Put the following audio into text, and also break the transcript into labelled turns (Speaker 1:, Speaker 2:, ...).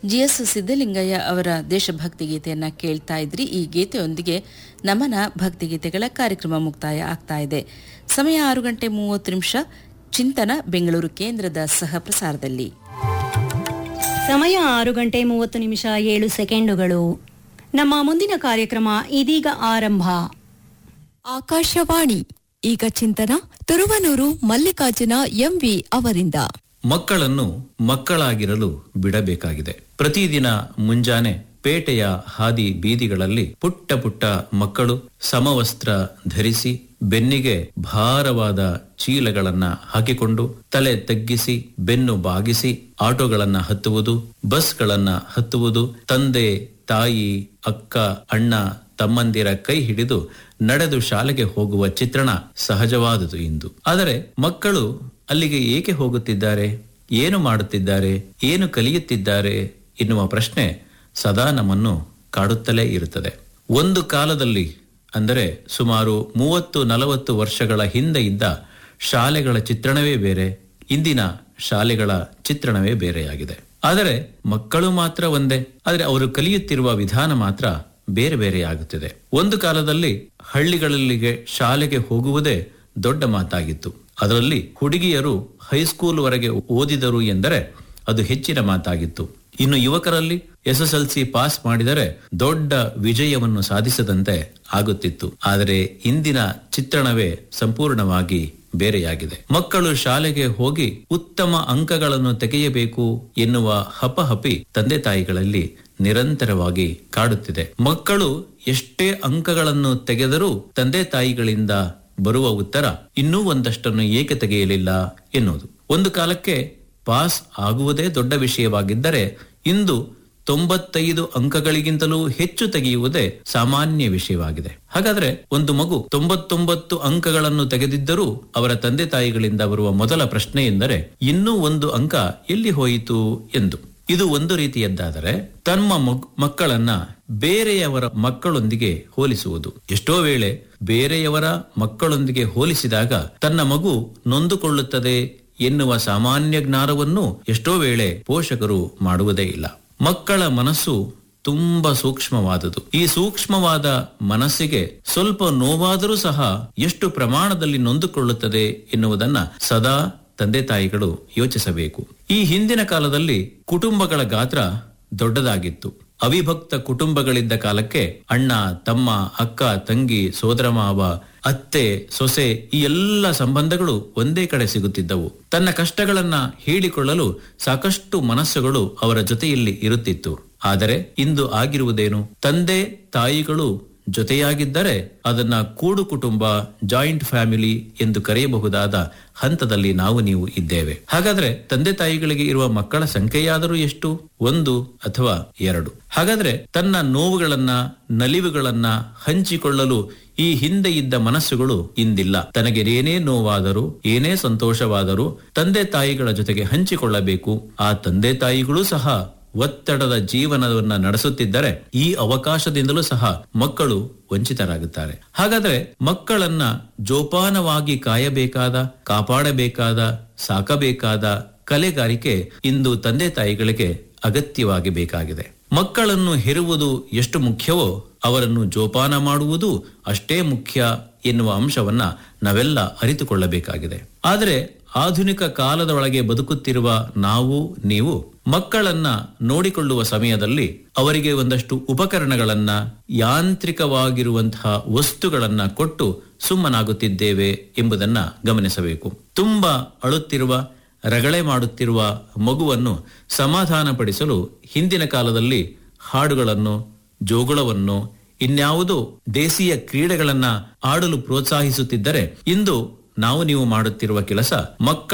Speaker 1: G S Siddalingaiah ಅವರ ದೇಶಭಕ್ತಿ ಗೀತೆಯನ್ನ ಕೇಳ್ತಾ ಇದ್ರಿ ಈ ಗೀತೆಯೊಂದಿಗೆ ನಮನ ಭಕ್ತಿಗೀತೆಗಳ ಕಾರ್ಯಕ್ರಮ ಮುಕ್ತಾಯ ಆಗ್ತಾ ಇದೆ ಸಮಯ ಆರು ಗಂಟೆ ಮೂವತ್ತು ನಿಮಿಷ ಚಿಂತನ ಬೆಂಗಳೂರು ಕೇಂದ್ರದ ಸಹ ಪ್ರಸಾರದಲ್ಲಿ
Speaker 2: ಸಮಯ ಆರು ಗಂಟೆ ಮೂವತ್ತು ನಿಮಿಷ ಏಳು ಸೆಕೆಂಡುಗಳು ನಮ್ಮ ಮುಂದಿನ ಕಾರ್ಯಕ್ರಮ ಇದೀಗ ಆರಂಭ
Speaker 3: ಆಕಾಶವಾಣಿ ಈಗ ಚಿಂತನ ತುರುವನೂರು ಮಲ್ಲಿಕಾರ್ಜುನ ಎಂವಿ ಅವರಿಂದ
Speaker 4: ಮಕ್ಕಳನ್ನು ಮಕ್ಕಳಾಗಿರಲು ಬಿಡಬೇಕಾಗಿದೆ ಪ್ರತಿದಿನ ಮುಂಜಾನೆ ಪೇಟೆಯ ಹಾದಿ ಬೀದಿಗಳಲ್ಲಿ ಪುಟ್ಟ ಪುಟ್ಟ ಮಕ್ಕಳು ಸಮವಸ್ತ್ರ ಧರಿಸಿ ಬೆನ್ನಿಗೆ ಭಾರವಾದ ಚೀಲಗಳನ್ನ ಹಾಕಿಕೊಂಡು ತಲೆ ತಗ್ಗಿಸಿ ಬೆನ್ನು ಬಾಗಿಸಿ ಆಟೋಗಳನ್ನ ಹತ್ತುವುದು ಬಸ್ಗಳನ್ನ ಹತ್ತುವುದು ತಂದೆ ತಾಯಿ ಅಕ್ಕ ಅಣ್ಣ ತಮ್ಮಂದಿರ ಕೈ ಹಿಡಿದು ನಡೆದು ಶಾಲೆಗೆ ಹೋಗುವ ಚಿತ್ರಣ ಸಹಜವಾದುದು ಇಂದು ಆದರೆ ಮಕ್ಕಳು ಅಲ್ಲಿಗೆ ಏಕೆ ಹೋಗುತ್ತಿದ್ದಾರೆ ಏನು ಮಾಡುತ್ತಿದ್ದಾರೆ ಏನು ಕಲಿಯುತ್ತಿದ್ದಾರೆ ಎನ್ನುವ ಪ್ರಶ್ನೆ ಸದಾ ನಮ್ಮನ್ನು ಕಾಡುತ್ತಲೇ ಇರುತ್ತದೆ ಒಂದು ಕಾಲದಲ್ಲಿ ಅಂದರೆ ಸುಮಾರು ಮೂವತ್ತು ನಲವತ್ತು ವರ್ಷಗಳ ಹಿಂದೆ ಇದ್ದ ಶಾಲೆಗಳ ಚಿತ್ರಣವೇ ಬೇರೆ ಇಂದಿನ ಶಾಲೆಗಳ ಚಿತ್ರಣವೇ ಬೇರೆಯಾಗಿದೆ ಆದರೆ ಮಕ್ಕಳು ಮಾತ್ರ ಒಂದೇ ಆದರೆ ಅವರು ಕಲಿಯುತ್ತಿರುವ ವಿಧಾನ ಮಾತ್ರ ಬೇರೆ ಬೇರೆಯಾಗುತ್ತಿದೆ ಒಂದು ಕಾಲದಲ್ಲಿ ಹಳ್ಳಿಗಳಲ್ಲಿಗೆ ಶಾಲೆಗೆ ಹೋಗುವುದೇ ದೊಡ್ಡ ಮಾತಾಗಿತ್ತು ಅದರಲ್ಲಿ ಹುಡುಗಿಯರು ಹೈಸ್ಕೂಲ್ ವರೆಗೆ ಓದಿದರು ಎಂದರೆ ಅದು ಹೆಚ್ಚಿನ ಮಾತಾಗಿತ್ತು ಇನ್ನು ಯುವಕರಲ್ಲಿ ಎಸ್ಎಸ್ಎಲ್ಸಿ ಪಾಸ್ ಮಾಡಿದರೆ ದೊಡ್ಡ ವಿಜಯವನ್ನು ಸಾಧಿಸದಂತೆ ಆಗುತ್ತಿತ್ತು ಆದರೆ ಇಂದಿನ ಚಿತ್ರಣವೇ ಸಂಪೂರ್ಣವಾಗಿ ಬೇರೆಯಾಗಿದೆ ಮಕ್ಕಳು ಶಾಲೆಗೆ ಹೋಗಿ ಉತ್ತಮ ಅಂಕಗಳನ್ನು ತೆಗೆಯಬೇಕು ಎನ್ನುವ ಹಪಹಪಿ ತಂದೆ ತಾಯಿಗಳಲ್ಲಿ ನಿರಂತರವಾಗಿ ಕಾಡುತ್ತಿದೆ ಮಕ್ಕಳು ಎಷ್ಟೇ ಅಂಕಗಳನ್ನು ತೆಗೆದರೂ ತಂದೆ ತಾಯಿಗಳಿಂದ ಬರುವ ಉತ್ತರ ಇನ್ನೂ ಒಂದಷ್ಟನ್ನು ಏಕೆ ತೆಗೆಯಲಿಲ್ಲ ಎನ್ನುವುದು ಒಂದು ಕಾಲಕ್ಕೆ ಪಾಸ್ ಆಗುವುದೇ ದೊಡ್ಡ ವಿಷಯವಾಗಿದ್ದರೆ ಇಂದು ತೊಂಬತ್ತೈದು ಅಂಕಗಳಿಗಿಂತಲೂ ಹೆಚ್ಚು ತೆಗೆಯುವುದೇ ಸಾಮಾನ್ಯ ವಿಷಯವಾಗಿದೆ ಹಾಗಾದ್ರೆ ಒಂದು ಮಗು ತೊಂಬತ್ತೊಂಬತ್ತು ಅಂಕಗಳನ್ನು ತೆಗೆದಿದ್ದರೂ ಅವರ ತಂದೆ ತಾಯಿಗಳಿಂದ ಬರುವ ಮೊದಲ ಪ್ರಶ್ನೆ ಎಂದರೆ ಇನ್ನೂ ಒಂದು ಅಂಕ ಎಲ್ಲಿ ಹೋಯಿತು ಎಂದು ಇದು ಒಂದು ರೀತಿಯದ್ದಾದರೆ ತಮ್ಮ ಮಕ್ಕಳನ್ನ ಬೇರೆಯವರ ಮಕ್ಕಳೊಂದಿಗೆ ಹೋಲಿಸುವುದು ಎಷ್ಟೋ ವೇಳೆ ಬೇರೆಯವರ ಮಕ್ಕಳೊಂದಿಗೆ ಹೋಲಿಸಿದಾಗ ತನ್ನ ಮಗು ನೊಂದುಕೊಳ್ಳುತ್ತದೆ ಎನ್ನುವ ಸಾಮಾನ್ಯ ಜ್ಞಾನವನ್ನು ಎಷ್ಟೋ ವೇಳೆ ಪೋಷಕರು ಮಾಡುವುದೇ ಇಲ್ಲ ಮಕ್ಕಳ ಮನಸ್ಸು ತುಂಬಾ ಸೂಕ್ಷ್ಮವಾದುದು ಈ ಸೂಕ್ಷ್ಮವಾದ ಮನಸ್ಸಿಗೆ ಸ್ವಲ್ಪ ನೋವಾದರೂ ಸಹ ಎಷ್ಟು ಪ್ರಮಾಣದಲ್ಲಿ ನೊಂದುಕೊಳ್ಳುತ್ತದೆ ಎನ್ನುವುದನ್ನ ಸದಾ ತಂದೆ ತಾಯಿಗಳು ಯೋಚಿಸಬೇಕು ಈ ಹಿಂದಿನ ಕಾಲದಲ್ಲಿ ಕುಟುಂಬಗಳ ಗಾತ್ರ ದೊಡ್ಡದಾಗಿತ್ತು ಅವಿಭಕ್ತ ಕುಟುಂಬಗಳಿದ್ದ ಕಾಲಕ್ಕೆ ಅಣ್ಣ ತಮ್ಮ ಅಕ್ಕ ತಂಗಿ ಸೋದರ ಮಾವ ಅತ್ತೆ ಸೊಸೆ ಈ ಎಲ್ಲ ಸಂಬಂಧಗಳು ಒಂದೇ ಕಡೆ ಸಿಗುತ್ತಿದ್ದವು ತನ್ನ ಕಷ್ಟಗಳನ್ನ ಹೇಳಿಕೊಳ್ಳಲು ಸಾಕಷ್ಟು ಮನಸ್ಸುಗಳು ಅವರ ಜೊತೆಯಲ್ಲಿ ಇರುತ್ತಿತ್ತು ಆದರೆ ಇಂದು ಆಗಿರುವುದೇನು ತಂದೆ ತಾಯಿಗಳು ಜೊತೆಯಾಗಿದ್ದರೆ ಅದನ್ನ ಕೂಡು ಕುಟುಂಬ ಜಾಯಿಂಟ್ ಫ್ಯಾಮಿಲಿ ಎಂದು ಕರೆಯಬಹುದಾದ ಹಂತದಲ್ಲಿ ನಾವು ನೀವು ಇದ್ದೇವೆ ಹಾಗಾದ್ರೆ ತಂದೆ ತಾಯಿಗಳಿಗೆ ಇರುವ ಮಕ್ಕಳ ಸಂಖ್ಯೆಯಾದರೂ ಎಷ್ಟು ಒಂದು ಅಥವಾ ಎರಡು ಹಾಗಾದ್ರೆ ತನ್ನ ನೋವುಗಳನ್ನ ನಲಿವುಗಳನ್ನ ಹಂಚಿಕೊಳ್ಳಲು ಈ ಹಿಂದೆ ಇದ್ದ ಮನಸ್ಸುಗಳು ಇಂದಿಲ್ಲ ತನಗೆ ಏನೇ ನೋವಾದರೂ ಏನೇ ಸಂತೋಷವಾದರೂ ತಂದೆ ತಾಯಿಗಳ ಜೊತೆಗೆ ಹಂಚಿಕೊಳ್ಳಬೇಕು ಆ ತಂದೆ ತಾಯಿಗಳೂ ಸಹ ಒತ್ತಡದ ಜೀವನವನ್ನ ನಡೆಸುತ್ತಿದ್ದರೆ ಈ ಅವಕಾಶದಿಂದಲೂ ಸಹ ಮಕ್ಕಳು ವಂಚಿತರಾಗುತ್ತಾರೆ ಹಾಗಾದ್ರೆ ಮಕ್ಕಳನ್ನ ಜೋಪಾನವಾಗಿ ಕಾಯಬೇಕಾದ ಕಾಪಾಡಬೇಕಾದ ಸಾಕಬೇಕಾದ ಕಲೆಗಾರಿಕೆ ಇಂದು ತಂದೆ ತಾಯಿಗಳಿಗೆ ಅಗತ್ಯವಾಗಿ ಬೇಕಾಗಿದೆ ಮಕ್ಕಳನ್ನು ಹೆರುವುದು ಎಷ್ಟು ಮುಖ್ಯವೋ ಅವರನ್ನು ಜೋಪಾನ ಮಾಡುವುದು ಅಷ್ಟೇ ಮುಖ್ಯ ಎನ್ನುವ ಅಂಶವನ್ನ ನಾವೆಲ್ಲ ಅರಿತುಕೊಳ್ಳಬೇಕಾಗಿದೆ ಆದರೆ ಆಧುನಿಕ ಕಾಲದ ಒಳಗೆ ಬದುಕುತ್ತಿರುವ ನಾವು ನೀವು ಮಕ್ಕಳನ್ನ ನೋಡಿಕೊಳ್ಳುವ ಸಮಯದಲ್ಲಿ ಅವರಿಗೆ ಒಂದಷ್ಟು ಉಪಕರಣಗಳನ್ನ ಯಾಂತ್ರಿಕವಾಗಿರುವಂತಹ ವಸ್ತುಗಳನ್ನ ಕೊಟ್ಟು ಸುಮ್ಮನಾಗುತ್ತಿದ್ದೇವೆ ಎಂಬುದನ್ನ ಗಮನಿಸಬೇಕು ತುಂಬಾ ಅಳುತ್ತಿರುವ ರಗಳೆ ಮಾಡುತ್ತಿರುವ ಮಗುವನ್ನು ಸಮಾಧಾನಪಡಿಸಲು ಹಿಂದಿನ ಕಾಲದಲ್ಲಿ ಹಾಡುಗಳನ್ನು ಜೋಗುಳವನ್ನು ಇನ್ಯಾವುದೋ ದೇಶೀಯ ಕ್ರೀಡೆಗಳನ್ನ ಆಡಲು ಪ್ರೋತ್ಸಾಹಿಸುತ್ತಿದ್ದರೆ ಇಂದು ನಾವು ನೀವು ಮಾಡುತ್ತಿರುವ ಕೆಲಸ ಮಕ್ಕಳ